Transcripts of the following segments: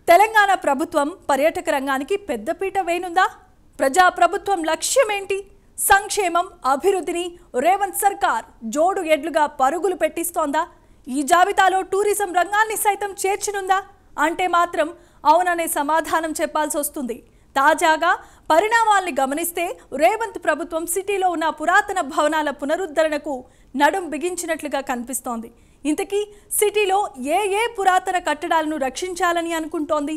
తెలంగాణ ప్రభుత్వం పర్యాటక రంగానికి పెద్దపీట వేయనుందా ప్రజా ప్రభుత్వం లక్ష్యం ఏంటి సంక్షేమం అభివృద్ధిని రేవంత్ సర్కార్ జోడు ఎడ్లుగా పరుగులు పెట్టిస్తోందా ఈ జాబితాలో టూరిజం రంగాన్ని సైతం చేర్చనుందా అంటే మాత్రం అవుననే సమాధానం చెప్పాల్సి వస్తుంది తాజాగా పరిణామాల్ని గమనిస్తే రేవంత్ ప్రభుత్వం సిటీలో ఉన్న పురాతన భవనాల పునరుద్ధరణకు నడుం బిగించినట్లుగా కనిపిస్తోంది ఇంతకీ సిటీలో ఏ ఏ పురాతన కట్టడాలను రక్షించాలని అనుకుంటోంది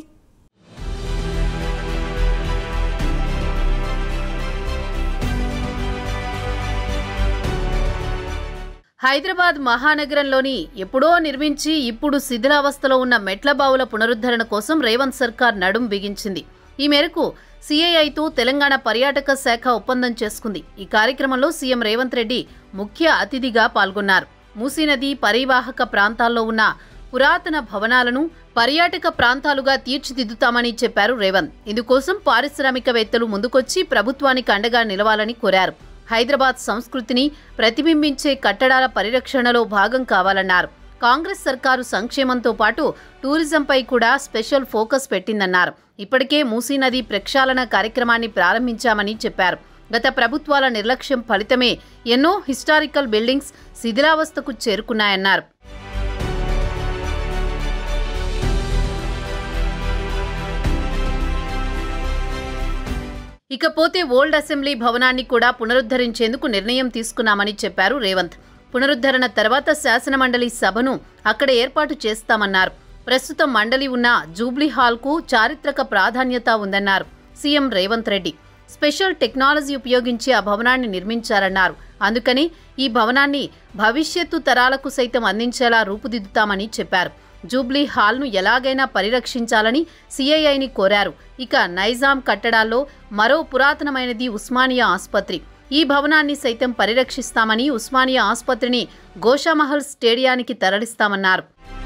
హైదరాబాద్ మహానగరంలోని ఎప్పుడో నిర్మించి ఇప్పుడు శిథిలావస్థలో ఉన్న మెట్ల బావుల పునరుద్ధరణ కోసం రేవంత్ సర్కార్ నడుం బిగించింది ఈ మేరకు సిఐఐతో తెలంగాణ పర్యాటక శాఖ ఒప్పందం చేసుకుంది ఈ కార్యక్రమంలో సీఎం రేవంత్ రెడ్డి ముఖ్య అతిథిగా పాల్గొన్నారు మూసీ నది పరివాహక ప్రాంతాల్లో ఉన్న పురాతన భవనాలను పర్యాటక ప్రాంతాలుగా తీర్చిదిద్దుతామని చెప్పారు రేవంత్ ఇందుకోసం పారిశ్రామికవేత్తలు ముందుకొచ్చి ప్రభుత్వానికి అండగా నిలవాలని కోరారు హైదరాబాద్ సంస్కృతిని ప్రతిబింబించే కట్టడాల పరిరక్షణలో భాగం కావాలన్నారు కాంగ్రెస్ సర్కారు సంక్షేమంతో పాటు టూరిజంపై కూడా స్పెషల్ ఫోకస్ పెట్టిందన్నారు ఇప్పటికే మూసీ నది ప్రక్షాళన కార్యక్రమాన్ని ప్రారంభించామని చెప్పారు గత ప్రభుత్వాల నిర్లక్ష్యం ఫలితమే ఎన్నో హిస్టారికల్ బిల్డింగ్స్ శిథిలావస్థకు చేరుకున్నాయన్నారు ఇకపోతే ఓల్డ్ అసెంబ్లీ భవనాన్ని కూడా పునరుద్ధరించేందుకు నిర్ణయం తీసుకున్నామని చెప్పారు రేవంత్ పునరుద్ధరణ తర్వాత శాసనమండలి సభను అక్కడ ఏర్పాటు చేస్తామన్నారు ప్రస్తుతం మండలి ఉన్న జూబ్లీ హాల్కు చారిత్రక ప్రాధాన్యత ఉందన్నారు C M Revanth Reddy special technology ఉపయోగించి ఆ భవనాన్ని నిర్మించారన్నారు అందుకని ఈ భవనాన్ని భవిష్యత్తు తరాలకు సైతం అందించేలా రూపుదిద్దుతామని చెప్పారు జూబ్లీ హాల్ను ఎలాగైనా పరిరక్షించాలని సిఐఐని కోరారు ఇక నైజాం కట్టడాల్లో మరో పురాతనమైనది ఉస్మానియా ఆసుపత్రి ఈ భవనాన్ని సైతం పరిరక్షిస్తామని ఉస్మానియా ఆసుపత్రిని గోషామహల్ స్టేడియానికి తరలిస్తామన్నారు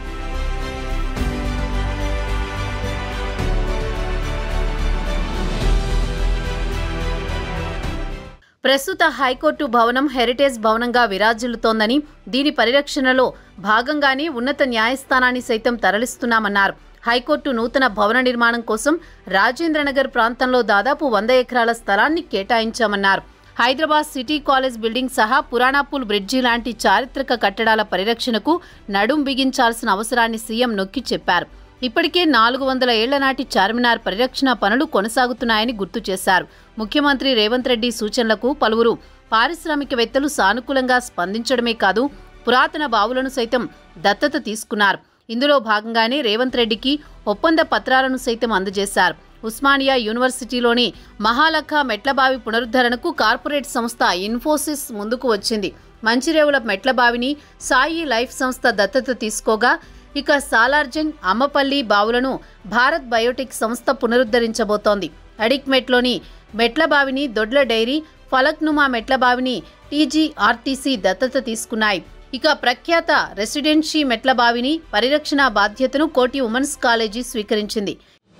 ప్రస్తుత హైకోర్టు భవనం హెరిటేజ్ భవనంగా విరాజిల్లుతోందని దీని పరిరక్షణలో భాగంగానే ఉన్నత న్యాయస్థానాన్ని సైతం తరలిస్తున్నామన్నారు హైకోర్టు నూతన భవన నిర్మాణం కోసం రాజేంద్రనగర్ ప్రాంతంలో దాదాపు వంద ఎకరాల స్థలాన్ని కేటాయించామన్నారు హైదరాబాద్ సిటీ కాలేజ్ బిల్డింగ్ సహా పురాణాపూల్ బ్రిడ్జి లాంటి చారిత్రక కట్టడాల పరిరక్షణకు నడుం బిగించాల్సిన అవసరాన్ని సీఎం నొక్కి చెప్పారు ఇప్పటికే నాలుగు వందల ఏళ్ల నాటి చార్మినార్ పరిరక్షణ పనులు కొనసాగుతున్నాయని గుర్తు చేశారు ముఖ్యమంత్రి రేవంత్ రెడ్డి సూచనలకు పలువురు పారిశ్రామికవేత్తలు సానుకూలంగా స్పందించడమే కాదు పురాతన బావులను సైతం దత్తత తీసుకున్నారు ఇందులో భాగంగానే రేవంత్ రెడ్డికి ఒప్పంద పత్రాలను సైతం అందజేశారు ఉస్మానియా యూనివర్సిటీలోని మహాలఖ మెట్లబావి పునరుద్ధరణకు కార్పొరేట్ సంస్థ ఇన్ఫోసిస్ ముందుకు వచ్చింది మంచిరేవుల మెట్లబావిని సాయి లైఫ్ సంస్థ దత్తత తీసుకోగా ఇక సాలార్జంగ్ అమ్మపల్లి బావులను భారత్ బయోటెక్ సంస్థ పునరుద్ధరించబోతోంది అడిక్మెట్లోని మెట్లబావిని దొడ్ల డైరీ ఫలక్నుమా మెట్లబావిని టీజీఆర్టీసీ దత్తత తీసుకున్నాయి ఇక ప్రఖ్యాత రెసిడెన్షీ మెట్లబావిని పరిరక్షణ బాధ్యతను కోటి ఉమెన్స్ కాలేజీ స్వీకరించింది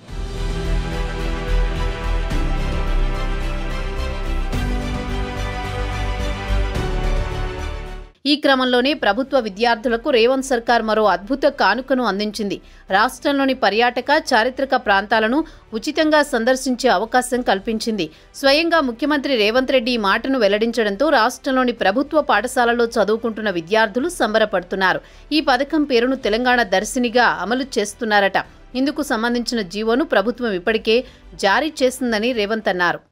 ఈ క్రమంలోనే ప్రభుత్వ విద్యార్థులకు రేవంత్ సర్కార్ మరో అద్భుత కానుకను అందించింది రాష్ట్రంలోని పర్యాటక చారిత్రక ప్రాంతాలను ఉచితంగా సందర్శించే అవకాశం కల్పించింది స్వయంగా ముఖ్యమంత్రి రేవంత్ రెడ్డి ఈ మాటను వెల్లడించడంతో రాష్ట్రంలోని ప్రభుత్వ పాఠశాలలో చదువుకుంటున్న విద్యార్థులు సంబరపడుతున్నారు ఈ పథకం పేరును తెలంగాణ దర్శినిగా అమలు చేస్తున్నారట ఇందుకు సంబంధించిన జీవోను ప్రభుత్వం ఇప్పటికే జారీ చేసిందని రేవంత్ అన్నారు